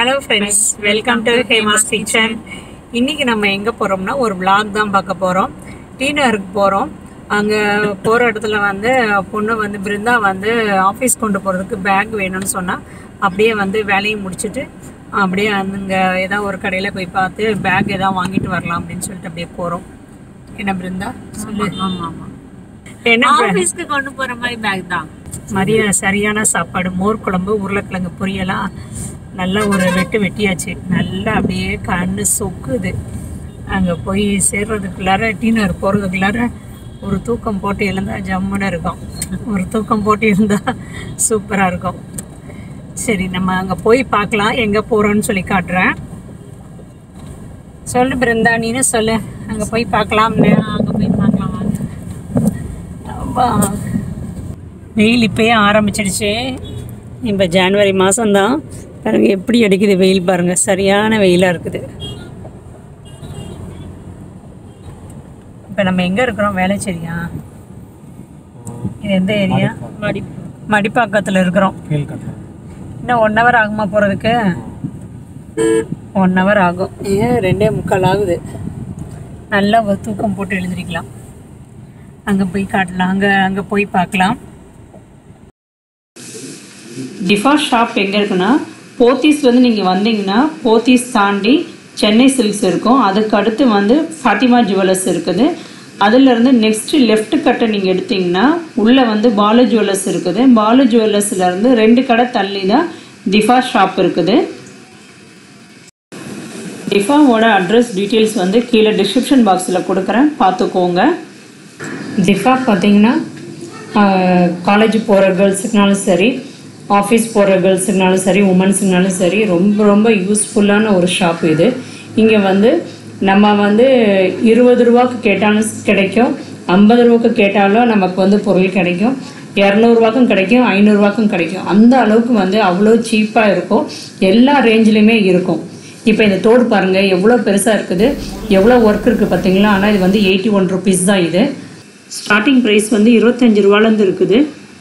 Hello friends welcome to Hema's kitchen இன்னைக்கு நம்ம எங்கே போகிறோம்னா ஒரு vlog தான் பார்க்க போகிறோம் டீனருக்கு போகிறோம் அங்கே போகிற இடத்துல வந்து பொண்ணு வந்து பிருந்தா வந்து ஆஃபீஸ் கொண்டு போகிறதுக்கு பேக் வேணும்னு சொன்னால் அப்படியே வந்து வேலையை முடிச்சுட்டு அப்படியே அங்கே ஏதாவது ஒரு கடையில் போய் பார்த்து பேக் ஏதாவது வாங்கிட்டு வரலாம் அப்படின்னு சொல்லிட்டு அப்படியே போகிறோம் என்ன பிருந்தா சொல்லு ஆமா ஆமா என்ன bag? ஆபீஸ்க்கு கொண்டு போற மாதிரி பேக் தான் மதிய சரியான சாப்பாடு மோர் குழம்பு உருளைக்கிழங்கு பொரியலாம் நல்லா ஒரு வெட்டு வெட்டியாச்சு நல்லா அப்படியே கண்ணு சொக்குது அங்கே போய் சேர்றதுக்குள்ளார டீனர் போகிறதுக்குள்ளார ஒரு தூக்கம் போட்டு எழுந்தா ஜம்முன்னு இருக்கும் ஒரு தூக்கம் போட்டு இருந்தால் சூப்பராக இருக்கும் சரி நம்ம அங்கே போய் பார்க்கலாம் எங்கே போகிறோன்னு சொல்லி காட்டுறேன் சொல்லு பிருந்தா நீனு சொல்லு அங்கே போய் பார்க்கலாம்னு அங்க போய் பார்க்கலாம் வாங்க அப்பா. வெயில் இப்பயே ஆரம்பிச்சிடுச்சு இப்போ ஜான்வரி மாதம்தான் பாருங்க எப்படி அடிக்குது வெயில் பாருங்க சரியான வெயிலாக இருக்குது இப்போ நம்ம எங்கே இருக்கிறோம் வேலைச்சேரியா இது எந்த ஏரியா மடி மடிப்பாக்கத்தில் இருக்கிறோம் இன்னும் ஒன் ஹவர் ஆகுமா போகிறதுக்கு ஒன் ஹவர் ஆகும் ஏன் ரெண்டே முக்கால் ஆகுது நல்லா ஒரு தூக்கம் போட்டு எழுந்திரிக்கலாம் அங்கே போய் காட்டலாம் அங்கே அங்கே போய் பார்க்கலாம் டிஃபா ஷாப் எங்கே இருக்குன்னா போத்தீஸ்லேருந்து நீங்கள் வந்தீங்கன்னா போத்தீஸ் தாண்டி சென்னை சில்க்ஸ் இருக்கும் அதுக்கு அடுத்து வந்து ஃபாத்திமா ஜுவல்லர்ஸ் இருக்குது அதுலேருந்து நெக்ஸ்ட்டு லெஃப்ட் கட்டை நீங்கள் எடுத்தீங்கன்னா உள்ளே வந்து பாலு ஜுவல்லர்ஸ் இருக்குது பாலு ஜுவல்லர்ஸ்லேருந்து ரெண்டு கடை தள்ளி தான் டிஃபா ஷாப் இருக்குது டிஃபாவோட அட்ரஸ் டீட்டெயில்ஸ் வந்து கீழே டிஸ்கிரிப்ஷன் பாக்ஸில் கொடுக்குறேன் பார்த்துக்கோங்க டிஃபா பார்த்தீங்கன்னா காலேஜ் போகிற கேர்ள்ஸுக்குனாலும் சரி ஆஃபீஸ் போகிற கேர்ள்ஸுக்குனாலும் சரி உமன்ஸுக்குனாலும் சரி ரொம்ப ரொம்ப யூஸ்ஃபுல்லான ஒரு ஷாப் இது இங்கே வந்து நம்ம வந்து இருபது ரூபாய்க்கு கேட்டாலும் கிடைக்கும் ஐம்பது ரூபாய்க்கு கேட்டாலும் நமக்கு வந்து பொருள் கிடைக்கும் இரநூறுவாக்கும் கிடைக்கும் ஐநூறுரூவாக்கும் கிடைக்கும் அந்த அளவுக்கு வந்து அவ்வளோ சீப்பாக இருக்கும் எல்லா ரேஞ்சிலையுமே இருக்கும் இப்போ இந்த தோடு பாருங்கள் எவ்வளோ பெருசாக இருக்குது எவ்வளோ ஒர்க் இருக்குது பார்த்தீங்களா ஆனால் இது வந்து எயிட்டி ஒன் ருபீஸ் தான் இது ஸ்டார்டிங் ப்ரைஸ் வந்து இருபத்தஞ்சு ரூபாலேருந்து இருக்குது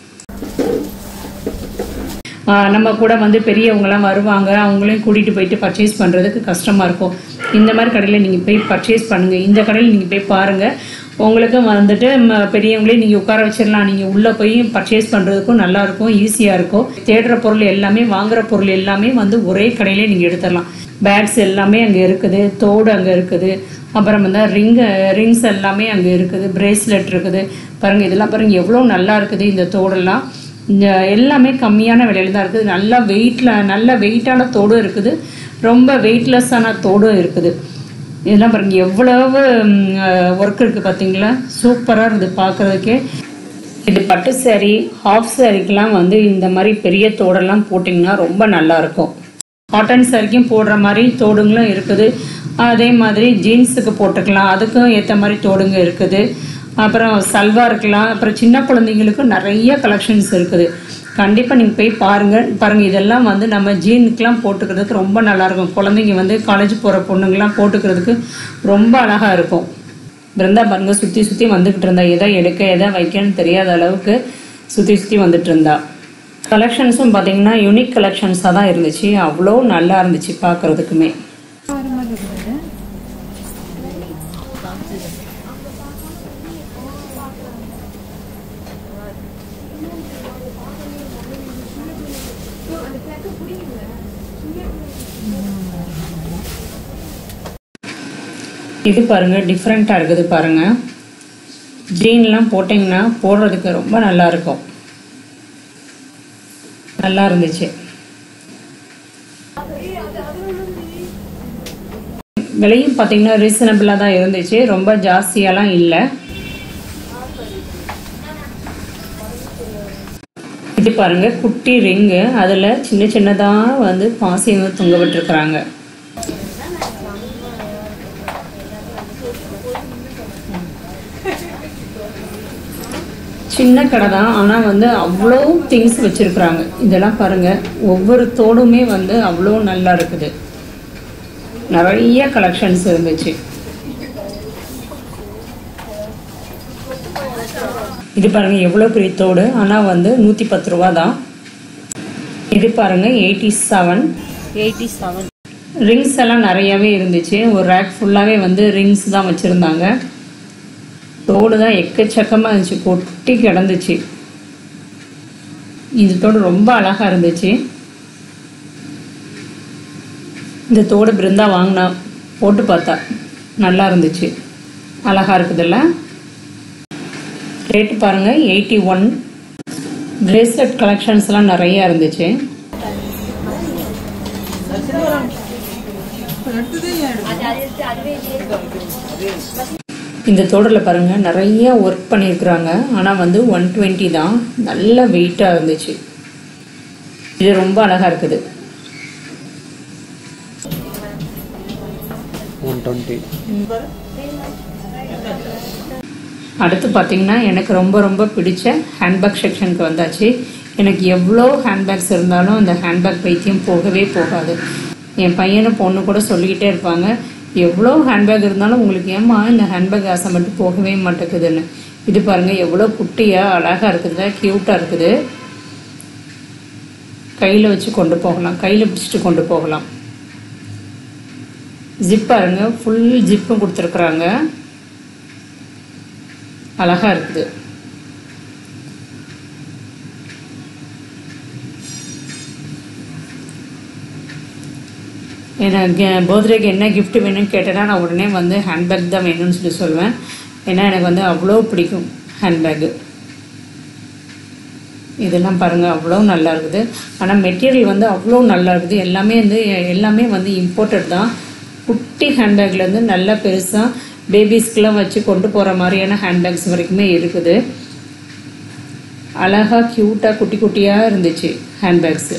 ஆஹ் நம்ம கூட வந்து பெரியவங்கலாம் வருவாங்க அவங்களையும் கூட்டிகிட்டு போயிட்டு பர்ச்சேஸ் பண்ணுறதுக்கு கஷ்டமாக இருக்கும் இந்த மாதிரி கடையில் நீங்கள் போய் பர்ச்சேஸ் பண்ணுங்கள் இந்த கடையில் நீங்கள் போய் பாருங்கள் உங்களுக்கும் வந்துட்டு ம- பெரியவங்களையும் நீங்கள் உட்கார வச்சிடலாம் நீங்கள் உள்ளே போய் பர்ச்சேஸ் பண்ணுறதுக்கும் நல்லாயிருக்கும் ஈஸியாக இருக்கும் தேடுற பொருள் எல்லாமே வாங்குற பொருள் எல்லாமே வந்து ஒரே கடையிலே நீங்கள் எடுத்துடலாம் பேக்ஸ் எல்லாமே அங்கே இருக்குது தோடு அங்கே இருக்குது அப்புறம் வந்து ரிங் ரிங்ஸ் எல்லாமே அங்கே இருக்குது பிரேஸ்லெட் இருக்குது பாருங்கள் இதெல்லாம் பாருங்கள் எவ்வளோ நல்லா இருக்குது இந்த தோடெல்லாம் இந்த எல்லாமே கம்மியான விலையில தான் இருக்குது நல்லா வெயிட்டில் நல்ல வெயிட்டான தோடும் இருக்குது ரொம்ப வெயிட்லெஸ்ஸான தோடும் இருக்குது இதெல்லாம் பாருங்க எவ்வளவு ஒர்க் இருக்குது பார்த்தீங்களா சூப்பராக இருக்குது பார்க்குறதுக்கே இது பட்டு saree ஹாஃப் சாரீக்கெலாம் வந்து இந்த மாதிரி பெரிய தோடெல்லாம் போட்டிங்கன்னா ரொம்ப நல்லா இருக்கும் காட்டன் சாரிக்கும் போடுற மாதிரி தோடுங்களும் இருக்குது அதே மாதிரி ஜீன்ஸுக்கு போட்டுக்கலாம் அதுக்கும் ஏற்ற மாதிரி தோடுங்க இருக்குது அப்புறம் சல்வாருக்கெலாம் அப்புறம் சின்ன குழந்தைங்களுக்கும் நிறைய கலெக்ஷன்ஸ் இருக்குது கண்டிப்பாக நீங்கள் போய் பாருங்கள் பாருங்கள் இதெல்லாம் வந்து நம்ம ஜீனுக்கெலாம் போட்டுக்கிறதுக்கு ரொம்ப நல்லாயிருக்கும் குழந்தைங்க வந்து காலேஜ் போகிற பொண்ணுங்கெலாம் போட்டுக்கிறதுக்கு ரொம்ப அழகாக இருக்கும் பிருந்தா பாருங்க சுற்றி சுற்றி வந்துக்கிட்டு இருந்தா எதை எடுக்க எதை வைக்கன்னு தெரியாத அளவுக்கு சுற்றி சுற்றி வந்துட்டு இருந்தா கலெக்ஷன்ஸும் பார்த்தீங்கன்னா யூனிக் கலெக்ஷன்ஸாக தான் இருந்துச்சு அவ்வளோ நல்லா இருந்துச்சு பார்க்குறதுக்குமே இது பாருங்க டிஃப்ரெண்ட்டாக இருக்குது பாருங்க ஜீன்லாம் போட்டிங்கன்னா போடுறதுக்கு ரொம்ப நல்லா இருக்கும் நல்லா இருந்துச்சு விலையும் பார்த்தீங்கன்னா ரீசனபிளாக தான் இருந்துச்சு ரொம்ப ஜாஸ்தியாலாம் இல்லை இது பாருங்க குட்டி ரிங்கு அதில் சின்ன சின்னதாக வந்து பாசி வந்து தொங்க விட்டுருக்குறாங்க சின்ன கடை தான் ஆனால் வந்து அவ்வளோ திங்ஸ் வச்சுருக்குறாங்க இதெல்லாம் பாருங்கள் ஒவ்வொரு தோடுமே வந்து அவ்வளோ நல்லா இருக்குது நிறைய கலெக்ஷன்ஸ் இருந்துச்சு இது பாருங்க எவ்வளோ பெரிய தோடு ஆனால் வந்து நூற்றி பத்து ரூபா தான் இது பாருங்க eighty seven eighty seven rings எல்லாம் நிறையவே இருந்துச்சு ஒரு ரேக் ஃபுல்லாகவே வந்து ரிங்ஸ் தான் வச்சுருந்தாங்க தோடு தான் எக்கச்சக்கமாக இருந்துச்சு கொட்டி கிடந்துச்சு இந்த தோடு ரொம்ப அழகாக இருந்துச்சு இந்த தோடு பிருந்தா வாங்கினா போட்டு பார்த்தா நல்லா இருந்துச்சு அழகாக இருக்குதுல்ல ரேட்டு பாருங்கள் எயிட்டி ஒன் பிரேஸ்லெட் கலெக்ஷன்ஸ்லாம் நிறையா இருந்துச்சு இந்த தோடரில் பாருங்கள் நிறைய ஒர்க் பண்ணியிருக்கிறாங்க ஆனால் வந்து ஒன் டுவெண்ட்டி தான் நல்ல வெயிட்டாக இருந்துச்சு இது ரொம்ப அழகாக இருக்குது ஒன் டுவெண்ட்டி அடுத்து பார்த்தீங்கன்னா எனக்கு ரொம்ப ரொம்ப பிடிச்ச ஹேண்ட்பேக் செக்ஷனுக்கு வந்தாச்சு எனக்கு எவ்வளோ ஹேண்ட்பேக்ஸ் இருந்தாலும் அந்த ஹேண்ட்பேக் பைத்தியம் போகவே போகாது என் பையனும் பொண்ணு கூட சொல்லிக்கிட்டே இருப்பாங்க எவ்வளோ ஹேண்ட்பேக் இருந்தாலும் உங்களுக்கு ஏம்மா இந்த ஹேண்ட்பேக் ஆசை மட்டும் போகவே மாட்டேங்குதுன்னு இது பாருங்கள் எவ்வளோ குட்டியாக அழகாக இருக்குது க்யூட்டாக இருக்குது கையில் வச்சு கொண்டு போகலாம் கையில் பிடிச்சிட்டு கொண்டு போகலாம் ஜிப் பாருங்க ஃபுல் ஜிப்பும் கொடுத்துருக்குறாங்க அழகா இருக்குது எனக்கு பர்த்டேக்கு என்ன gift வேணும்னு கேட்டேன்னா நான் உடனே வந்து ஹேண்ட்பேக் தான் வேணும்னு சொல்லி சொல்லுவேன் ஏன்னா எனக்கு வந்து அவ்வளோ பிடிக்கும் ஹேண்ட்பேக்கு இதெல்லாம் பாருங்கள் அவ்வளோ நல்லா இருக்குது ஆனால் மெட்டீரியல் வந்து அவ்வளோ நல்லா இருக்குது எல்லாமே வந்து எல்லாமே வந்து இம்போர்ட்டட் தான் குட்டி ஹேண்ட்பேக்லேருந்து நல்லா பெருசாக பேபிஸ்க்கெலாம் வச்சு கொண்டு போகிற மாதிரியான ஹேண்ட்பேக்ஸ் வரைக்குமே இருக்குது அழகாக க்யூட்டாக குட்டி குட்டியாக இருந்துச்சு ஹேண்ட்பேக்ஸு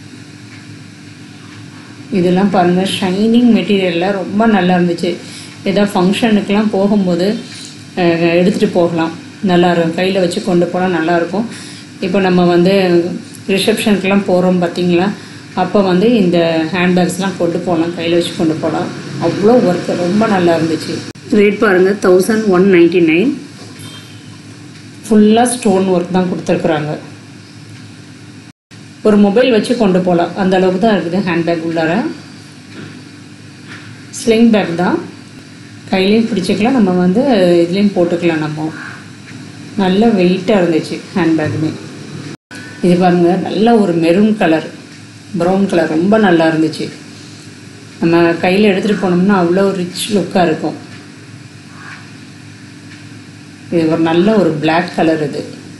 இதெல்லாம் பாருங்கள் ஷைனிங் மெட்டீரியலில் ரொம்ப நல்லா இருந்துச்சு ஏதோ ஃபங்க்ஷனுக்கெலாம் போகும்போது எடுத்துகிட்டு போகலாம் நல்லா இருக்கும் கையில் வச்சு கொண்டு போனால் நல்லாயிருக்கும் இப்போ நம்ம வந்து ரிசப்ஷனுக்கெலாம் போகிறோம் பார்த்தீங்களா அப்போ வந்து இந்த ஹேண்ட்பேக்ஸ்லாம் கொண்டு போகலாம் கையில் வச்சு கொண்டு போகலாம் அவ்வளோ ஒர்க் ரொம்ப நல்லா இருந்துச்சு ரேட் பாருங்கள் தௌசண்ட் ஒன் நைன்ட்டி நைன் ஃபுல்லாக ஸ்டோன் ஒர்க் தான் கொடுத்துருக்குறாங்க ஒரு மொபைல் வச்சு கொண்டு போகலாம் அந்த அளவுக்கு தான் இருக்குது ஹேண்ட்பேக் உள்ளார ஸ்லிங் பேக் தான் கையிலையும் பிடிச்சிக்கலாம் நம்ம வந்து இதுலேயும் போட்டுக்கலாம் நம்ம நல்ல வெயிட்டாக இருந்துச்சு ஹேண்ட்பேக்குமே இது பாருங்க நல்ல ஒரு மெரூன் கலர் ப்ரௌன் கலர் ரொம்ப நல்லா இருந்துச்சு நம்ம கையில் எடுத்துகிட்டு போனோம்னா அவ்வளோ ரிச் லுக்காக இருக்கும் இது ஒரு நல்ல ஒரு Black கலர் இது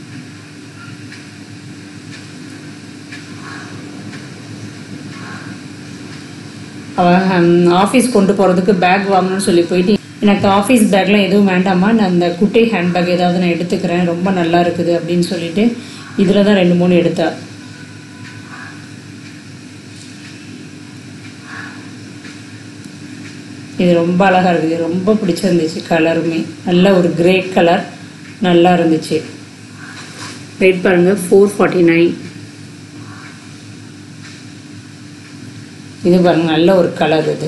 அவன் ஆஃபீஸ் கொண்டு போகிறதுக்கு பேக் வாங்கணும்னு சொல்லி போயிட்டு எனக்கு ஆஃபீஸ் பேக்லாம் எதுவும் வேண்டாமா நான் அந்த குட்டை ஹேண்ட்பேக் ஏதாவது நான் எடுத்துக்கிறேன் ரொம்ப நல்லா இருக்குது அப்படின்னு சொல்லிட்டு இதில் தான் ரெண்டு மூணு எடுத்தா இது ரொம்ப அழகாக இருக்குது ரொம்ப பிடிச்சிருந்துச்சு கலருமே நல்ல ஒரு கிரே கலர் நல்லா இருந்துச்சு ரேட் பாருங்கள் ஃபோர் ஃபார்ட்டி நைன் இது பாருங்க நல்ல ஒரு கலர் இது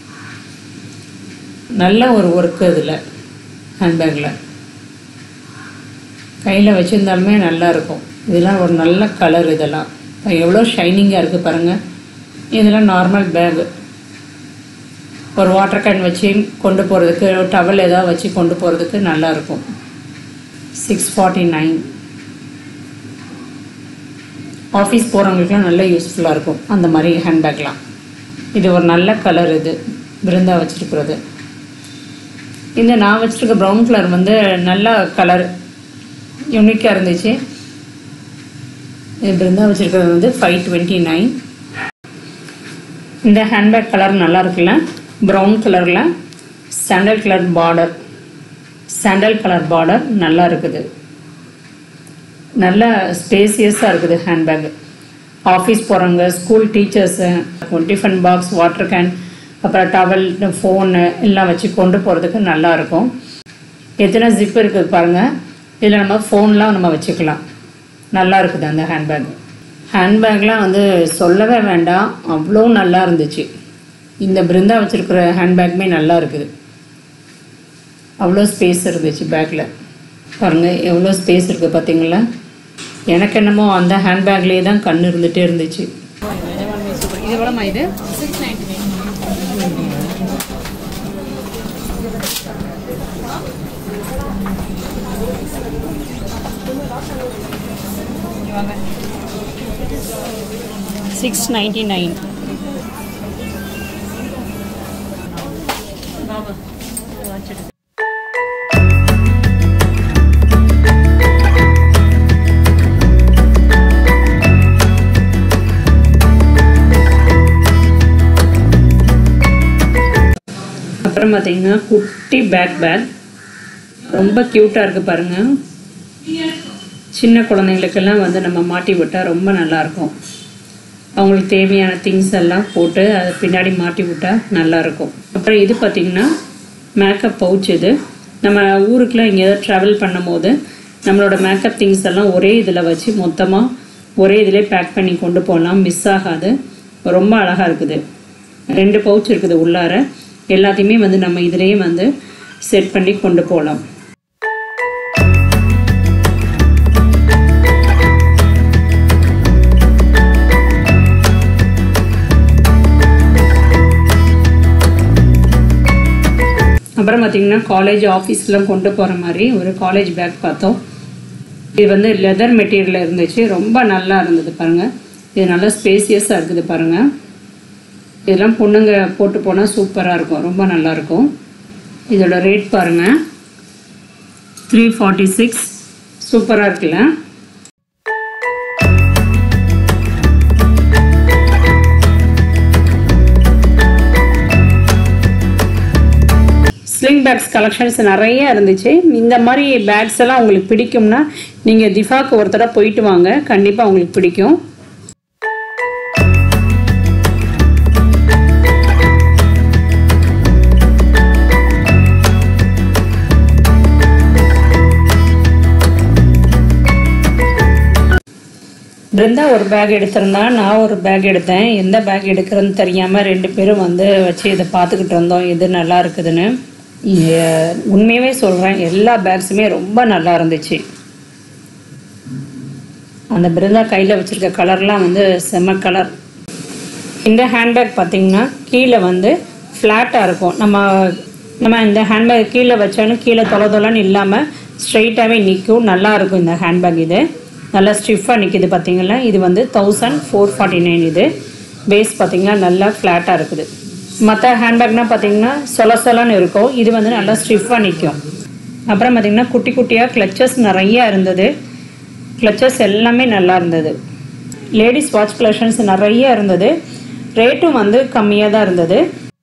நல்ல ஒரு ஒர்க்கு இதில் ஹேண்ட்பேக்கில் கையில் வச்சுருந்தாலுமே நல்லா இருக்கும் இதெல்லாம் ஒரு நல்ல கலர் இதெல்லாம் இப்போ எவ்வளோ ஷைனிங்காக இருக்குது பாருங்கள் இதெல்லாம் நார்மல் பேகு ஒரு வாட்டர் கேன் வச்சு கொண்டு போகிறதுக்கு டவல் ஏதாவது வச்சு கொண்டு போகிறதுக்கு நல்லாயிருக்கும் சிக்ஸ் ஃபார்ட்டி நைன் ஆஃபீஸ் போகிறவங்களுக்குலாம் நல்ல யூஸ்ஃபுல்லாக இருக்கும் அந்த மாதிரி ஹேண்ட்பேக்லாம் இது ஒரு நல்ல கலர் இது பிருந்தா வச்சுருக்கிறது இந்த நான் வச்சுருக்க ப்ரௌன் கலர் வந்து நல்ல கலர் யூனிக்காக இருந்துச்சு இது பிருந்தா வச்சுருக்கிறது வந்து ஃபைவ் டுவெண்ட்டி நைன் இந்த ஹேண்ட்பேக் கலர் நல்லா இருக்குல்ல ப்ரௌன் கலரில் sandal colour border sandal colour border நல்லா இருக்குது நல்ல ஸ்பேசியஸாக இருக்குது ஹேண்ட்பேக் ஆஃபீஸ் போகிறவங்க school teachers tiffin box water can அப்புறம் டவல் ஃபோனு எல்லாம் வச்சு கொண்டு போகிறதுக்கு நல்லா இருக்கும் எத்தனை ஜிப் இருக்குது பாருங்கள் இதில் நம்ம ஃபோன்லாம் நம்ம வச்சுக்கலாம் நல்லா இருக்குது அந்த ஹேண்ட்பேக் ஹேண்ட்பேக்லாம் வந்து சொல்லவே வேண்டாம் அவ்வளோ நல்லா இருந்துச்சு இந்த பிருந்தா வச்சுருக்கிற ஹேண்ட்பேக்குமே நல்லா இருக்குது அவ்வளோ ஸ்பேஸ் இருந்துச்சு பேக்கில் பாருங்கள் எவ்வளோ ஸ்பேஸ் இருக்குது பார்த்தீங்களா எனக்கு என்னமோ அந்த ஹேண்ட்பேக்லேயே தான் கண் இருந்துகிட்டே இருந்துச்சு இது எவ்வளோமா இது six ninety nine six ninety nine அப்புறம் பார்த்தீங்கன்னா குட்டி பேக் பேக் ரொம்ப க்யூட்டாக இருக்குது பாருங்கள் சின்ன குழந்தைங்களுக்கெல்லாம் வந்து நம்ம மாட்டி விட்டால் ரொம்ப நல்லாயிருக்கும் அவங்களுக்கு தேவையான திங்ஸ் எல்லாம் போட்டு அதை பின்னாடி மாட்டி விட்டால் நல்லாயிருக்கும் அப்புறம் இது பார்த்திங்கன்னா மேக்கப் பவுச் இது நம்ம ஊருக்குலாம் எங்கேயாவது ட்ராவல் பண்ணும்போது நம்மளோட மேக்கப் திங்ஸ் எல்லாம் ஒரே இதில் வச்சு மொத்தமாக ஒரே இதிலே பேக் பண்ணி கொண்டு போகலாம் மிஸ் ஆகாது ரொம்ப அழகாக இருக்குது ரெண்டு பவுச் இருக்குது உள்ளார எல்லாத்தையுமே வந்து நம்ம இதிலேயே வந்து செட் பண்ணி கொண்டு போகலாம் அப்புறம் பார்த்தீங்கன்னா காலேஜ் ஆஃபீஸ்லாம் கொண்டு போகிற மாதிரி ஒரு காலேஜ் பேக் பார்த்தோம் இது வந்து லெதர் மெட்டீரியல் இருந்துச்சு ரொம்ப நல்லா இருந்தது பாருங்கள் இது நல்லா ஸ்பேசியஸாக இருக்குது பாருங்கள் இதெல்லாம் பொண்ணுங்க போட்டு போனால் சூப்பராக இருக்கும் ரொம்ப நல்லாயிருக்கும் இதோட ரேட் பாருங்கள் த்ரீ ஃபார்ட்டி சிக்ஸ் சூப்பராக இருக்குல்ல ஸ்லிங் பேக்ஸ் கலெக்ஷன்ஸ் நிறைய இருந்துச்சு இந்த மாதிரி பேக்ஸ் எல்லாம் உங்களுக்கு பிடிக்கும்னா நீங்கள் திஃபாக்கு ஒரு தடவை போயிட்டு வாங்க கண்டிப்பாக உங்களுக்கு பிடிக்கும் பிருந்தா ஒரு பேக் எடுத்திருந்தா நான் ஒரு பேக் எடுத்தேன் எந்த பேக் எடுக்கிறதுன்னு தெரியாமல் ரெண்டு பேரும் வந்து வச்சு இதை பார்த்துக்கிட்டு இருந்தோம் எது நல்லா இருக்குதுன்னு எ- உண்மையாகவே சொல்கிறேன் எல்லா பேக்ஸுமே ரொம்ப நல்லா இருந்துச்சு அந்த பிருந்தா கையில் வச்சுருக்க கலர்லாம் வந்து செம்ம கலர் இந்த ஹேண்ட்பேக் பார்த்தீங்கன்னா கீழே வந்து ஃப்ளாட்டாக இருக்கும் நம்ம நம்ம இந்த ஹேண்ட்பேக் கீழே வச்சாலும் கீழே தொலை தொலைன்னு இல்லாமல் ஸ்ட்ரைட்டாகவே நிற்கும் நல்லா இருக்கும் இந்த ஹேண்ட்பேக் இது நல்லா ஸ்டிஃபாக நிற்கிது பார்த்தீங்களா இது வந்து தௌசண்ட் ஃபோர் ஃபார்ட்டி நைன் இது பேஸ் பார்த்தீங்கன்னா நல்லா ஃப்ளாட்டாக இருக்குது மற்ற ஹேண்ட்பேக்னா பார்த்தீங்கன்னா சொல சொலன்னு இருக்கும் இது வந்து நல்லா ஸ்டிஃபாக நிற்கும் அப்புறம் பார்த்தீங்கன்னா குட்டி குட்டியாக கிளச்சஸ் நிறைய இருந்தது கிளச்சஸ் எல்லாமே நல்லா இருந்தது லேடிஸ் வாட்ச் கலெக்ஷன்ஸ் நிறைய இருந்தது ரேட்டும் வந்து கம்மியாக தான் இருந்தது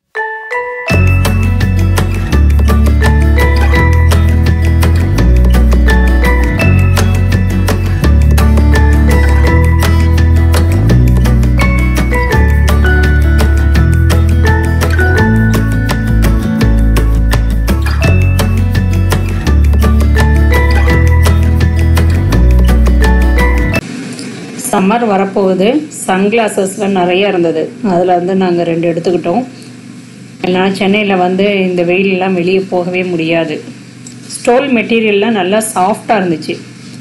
சம்மர் வரப்போகுது சன்கிளாஸஸில் நிறைய இருந்தது அதில் வந்து நாங்கள் ரெண்டு எடுத்துக்கிட்டோம் இல்லைனா சென்னையில் வந்து இந்த வெயிலெலாம் வெளியே போகவே முடியாது ஸ்டோல் மெட்டீரியல்லாம் நல்லா சாஃப்டாக இருந்துச்சு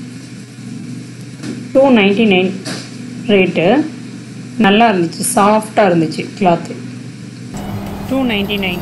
டூ நைன்டி நைன் ரேட்டு நல்லா இருந்துச்சு சாஃப்டாக இருந்துச்சு cloth two ninety nine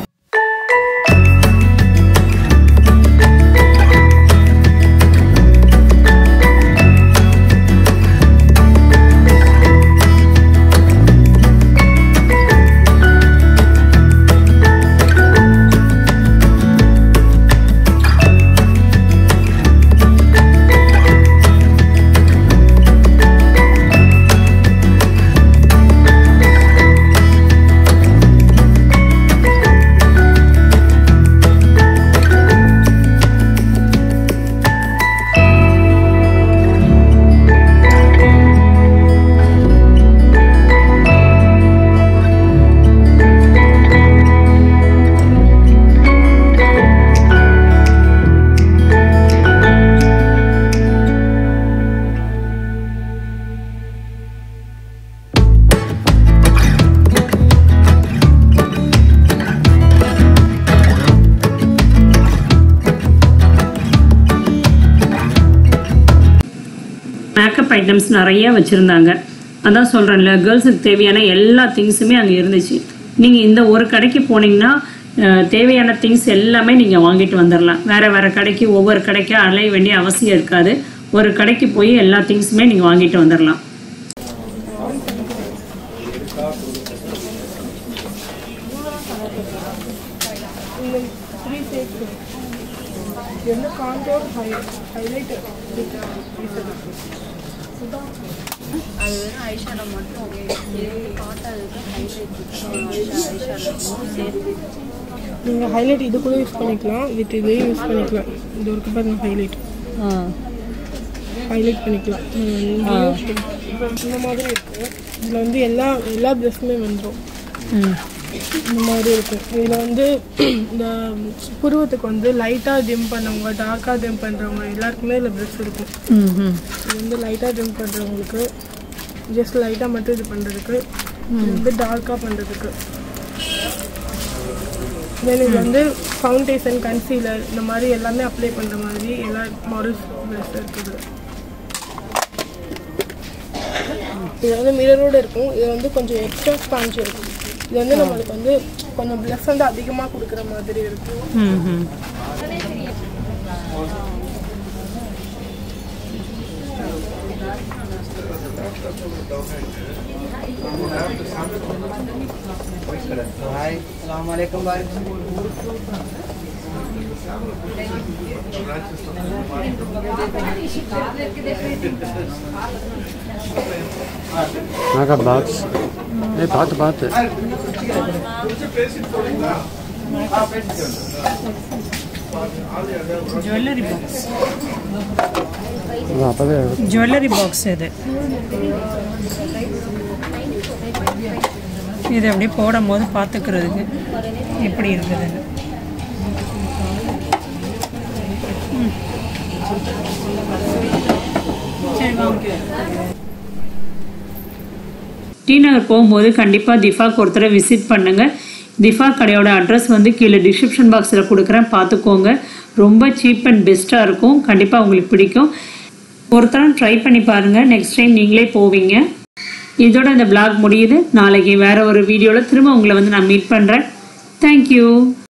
makeup items நிறைய வச்சுருந்தாங்க அதான் சொல்கிறேன்ல கேர்ள்ஸுக்கு தேவையான எல்லா திங்ஸுமே அங்கே இருந்துச்சு நீங்கள் இந்த ஒரு கடைக்கு போனீங்கன்னா அஹ், தேவையான திங்ஸ் எல்லாமே நீங்கள் வாங்கிட்டு வந்துடலாம் வேறு வேறு கடைக்கு ஒவ்வொரு கடைக்கு அலைய வேண்டிய அவசியம் இருக்காது ஒரு கடைக்கு போய் எல்லா திங்ஸுமே நீங்கள் வாங்கிட்டு வந்துடலாம் என்ன காண்டோர் ஹை ஹைலைட் அது வெறும் ஐஷாடோ மட்டும் இது காட்டாதுக்கு ஹைலைட் சேர்த்து நீங்கள் ஹைலைட் இது கூட யூஸ் பண்ணிக்கலாம் வித் இதையும் யூஸ் பண்ணிக்கலாம் இது ஒரு பாருங்க ஹைலைட் ஹைலைட் பண்ணிக்கலாம் ம், இப்போ இந்த மாதிரி இருக்குது இதில் வந்து எல்லா எல்லா ட்ரெஸ்ஸுமே வந்துடும் இந்த மாதிரி இருக்கும் இதில் வந்து இந்த புருவத்துக்கு வந்து லைட்டாக டிம் பண்ணவங்க டார்க்காக டிம் பண்ணுறவங்க எல்லாருக்குமே இதில் ட்ரெஸ் இருக்கும் இது வந்து லைட்டாக டிம் பண்ணுறவங்களுக்கு ஜஸ்ட் லைட்டாக மட்டும் இது பண்ணுறதுக்கு இது வந்து டார்க்காக பண்ணுறதுக்கு தென் இது வந்து ஃபவுண்டேஷன் கன்சீலர் இந்த மாதிரி எல்லாமே அப்ளை பண்ணுற மாதிரி எல்லா மாடல்ஸ் ட்ரெஸ் இருக்குது இது வந்து மிரரோடு இருக்கும் இது வந்து கொஞ்சம் எக்ஸ்ட்ரா ஸ்பாஞ்ச் இருக்கும் இது வந்து நம்மளுக்கு வந்து கொஞ்சம் ப்ளஸ் வந்து அதிகமாக கொடுக்குற மாதிரி இருக்கும் हाय अस्सलाम वालेकुम நாகா பாக்ஸ் ஏ பார்த்து பார்த்து ஜுவல்லரி பாக்ஸ் அதான் அப்போவே ஜுவல்லரி பாக்ஸ் இது இது அப்படியே போடும்போது பார்த்துக்கிறதுக்கு எப்படி இருக்குதுன்னு ம். சரி வாங்க டி நகர் போகும்போது கண்டிப்பாக திஃபாக்கு ஒருத்தரை விசிட் பண்ணுங்கள் திஃபா கடையோட அட்ரஸ் வந்து கீழே டிஸ்கிரிப்ஷன் பாக்ஸில் கொடுக்குறேன் பார்த்துக்கோங்க ரொம்ப சீப் அண்ட் பெஸ்ட்டாக இருக்கும் கண்டிப்பாக உங்களுக்கு பிடிக்கும் ஒருத்தரம் ட்ரை பண்ணி பாருங்கள் நெக்ஸ்ட் டைம் நீங்களே போவீங்க இதோட இந்த vlog முடியுது நாளைக்கு வேறு ஒரு வீடியோவில் திரும்ப உங்களை வந்து நான் மீட் பண்ணுறேன் தேங்க்யூ